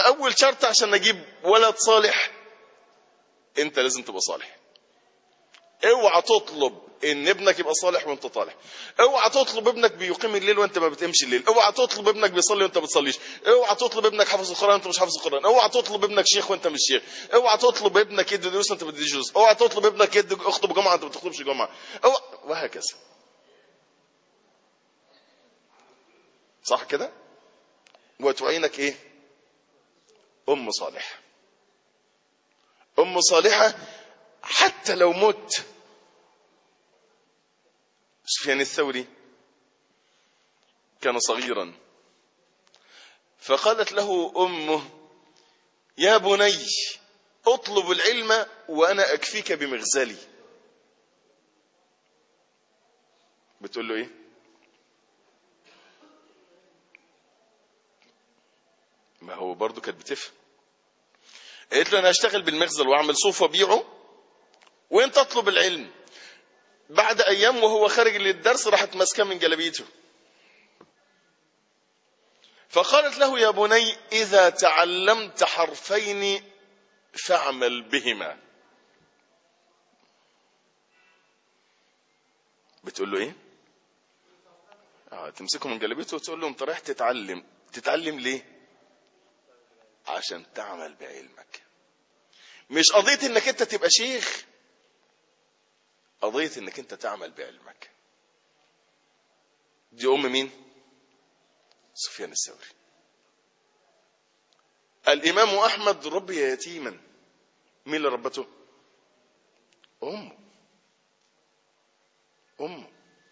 فاول شرط عشان اجيب ولد صالح انت لازم تبقى صالح اوعى تطلب ان ابنك يبقى صالح وانت طالح اوعى تطلب ابنك بيقيم الليل وانت ما بتقيمش الليل اوعى تطلب ابنك بيصلي وانت ما بتصليش اوعى تطلب ابنك حافظ القران وانت مش حافظ القران اوعى تطلب ابنك شيخ وانت مش شيخ اوعى تطلب ابنك يدي دروس وانت ما بتديش دروس اوعى تطلب ابنك يدي يخطب جمعه وانت ما بتخطبش جمعه اوعى وهكذا صح كده وتعينك ايه ام صالح ام صالحه حتى لو مت سفيان الثوري كان صغيرا فقالت له امه يا بني اطلب العلم وانا اكفيك بمغزلي بتقول له ايه ما هو برضه كانت بتفهم قالت له انا هشتغل بالمغزل واعمل صوف وابيعه وانت اطلب العلم بعد ايام وهو خارج للدرس راحت ماسكه من جلابيته فقالت له يا بني اذا تعلمت حرفين فاعمل بهما بتقول له ايه اه تمسكه من جلابيته وتقول له انت رايح تتعلم تتعلم ليه عشان تعمل بعلمك مش قضيه انك انت تبقى شيخ قضية انك انت تعمل بعلمك دي ام مين سفيان الثوري الامام احمد ربي يتيما مين اللي ربته امه امه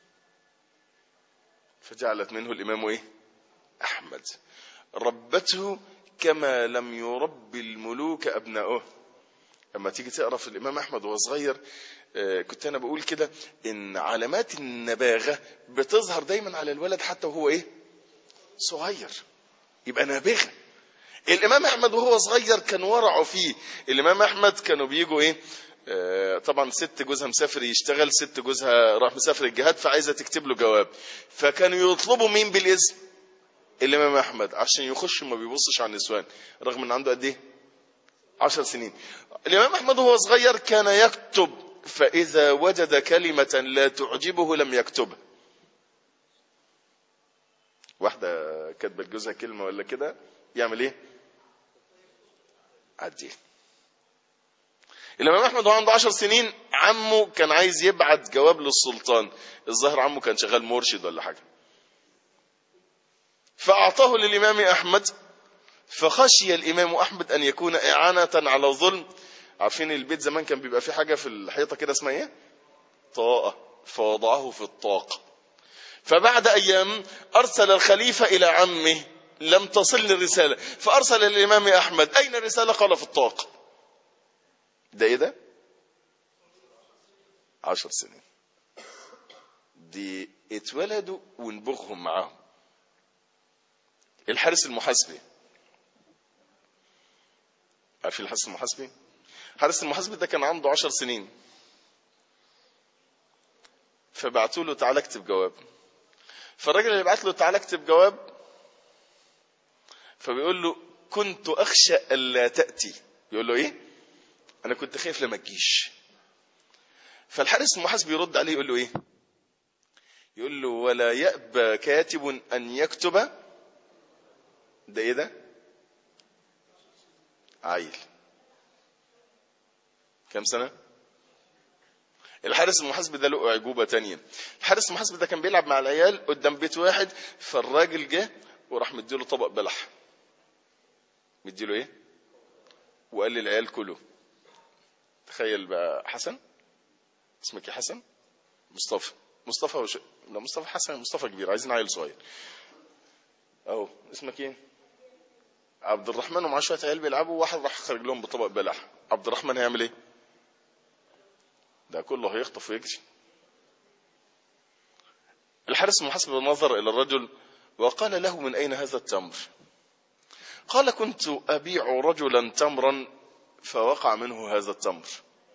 فجعلت منه الامام ايه احمد ربته كما لم يربي الملوك ابنائه لما تيجي تقرا في الامام احمد وهو صغير كنت انا بقول كده ان علامات النباغه بتظهر دايما على الولد حتى وهو ايه صغير يبقى نابغه الامام احمد وهو صغير كان ورعه فيه الامام احمد كانوا بيجوا ايه آه طبعا ست جوزها مسافر يشتغل ست جوزها راح مسافر الجهاد فعايزه تكتب له جواب فكانوا يطلبوا مين بالاسم الامام احمد عشان يخش ما بيبصش على النسوان رغم ان عنده قد ايه عشر سنين الامام احمد وهو صغير كان يكتب فإذا وجد كلمة لا تعجبه لم يكتبها واحدة كاتبة لجوزها كلمة ولا كده يعمل ايه عديه الإمام أحمد وهو عنده عشر سنين عمه كان عايز يبعت جواب للسلطان الظاهر عمه كان شغال مرشد ولا حاجة فأعطاه للإمام أحمد فخشي الإمام أحمد أن يكون إعانة على ظلم عارفين البيت زمان كان بيبقى فيه حاجة في الحيطة كده اسمها ايه طاقة فوضعه في الطاقة فبعد أيام أرسل الخليفة إلى عمه لم تصل الرسالة فأرسل الإمام أحمد أين الرسالة قال في الطاقة ده إيه ده عشر سنين دي اتولدوا ونبغهم معاهم الحارس المحاسبي عارفين الحارس المحاسبي حارس المحاسبة ده كان عنده عشر سنين فبعتوا له تعالى اكتب جواب فالراجل اللي بعت له تعالى اكتب جواب فبيقول له كنت اخشى الا تاتي يقول له ايه انا كنت خايف لما تجيش فالحارس المحاسب يرد عليه يقول له ايه يقول له ولا يأبى كاتب ان يكتب ده ايه ده عيل كم سنة الحارس المحاسب ده له أعجوبة تانية الحارس المحاسب ده كان بيلعب مع العيال قدام بيت واحد فالراجل جه وراح مديله طبق بلح مديله ايه وقال للعيال كله تخيل بقى حسن اسمك يا حسن مصطفى مصطفى وش... لا مصطفى حسن مصطفى كبير عايزين عيل صغير اهو اسمك ايه عبد الرحمن ومعاه شويه عيال بيلعبوا واحد راح خرج لهم بطبق بلح عبد الرحمن هيعمل ايه ده كله هيخطف ويجري الحارس المحاسب نظر الى الرجل وقال له من اين هذا التمر قال كنت ابيع رجلا تمرا فوقع منه هذا التمر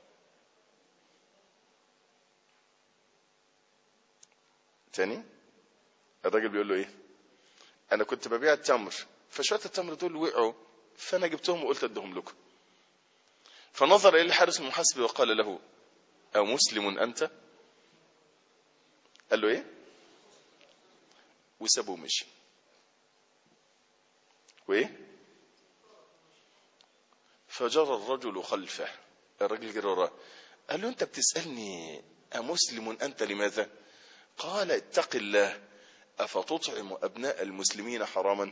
تاني الراجل بيقول له ايه انا كنت ببيع التمر فشويه التمر دول وقعوا فانا جبتهم وقلت ادهم لكم فنظر الى الحارس المحاسب وقال له أمسلم أنت قال له ايه وسابه ومشي وايه فجرى الرجل خلفه الرجل جرى وراه قال له انت بتسألني أمسلم أنت لماذا قال اتق الله أفتطعم أبناء المسلمين حراما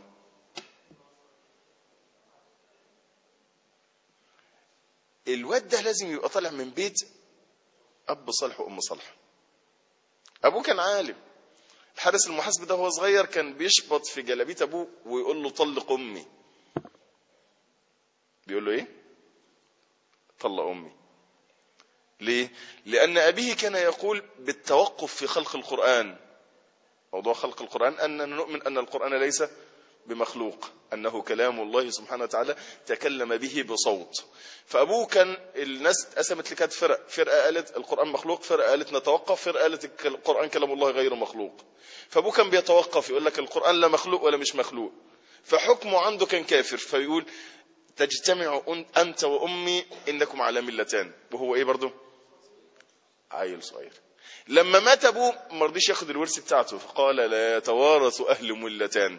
الواد ده لازم يبقى طالع من بيت أب صالح وأم صالح أبوه كان عالم الحارس المحاسب ده هو صغير كان بيشبط في جلابية أبوه ويقول له طلق أمي بيقول له إيه طلق أمي ليه لأن أبيه كان يقول بالتوقف في خلق القرآن موضوع خلق القرآن أننا نؤمن أن القرآن ليس بمخلوق أنه كلام الله سبحانه وتعالى تكلم به بصوت فأبوه كان الناس اتقسمت لكانت فرق فرقة قالت القرآن مخلوق فرقة قالت نتوقف فرقة قالت القرآن كلام الله غير مخلوق فأبوه كان بيتوقف يقول لك القرآن لا مخلوق ولا مش مخلوق فحكمه عنده كان كافر فيقول تجتمع أنت وأمي إنكم على ملتان وهو إيه برضه عيل صغير لما مات أبوه ما رضيش ياخد الورث بتاعته فقال لا يتوارث أهل ملتان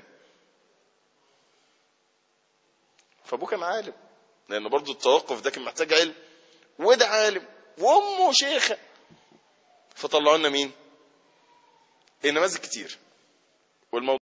فابوه كان عالم لان برضه التوقف ده كان محتاج علم وده عالم وامه شيخه فطلعوا لنا مين النماذج كتير والموضوع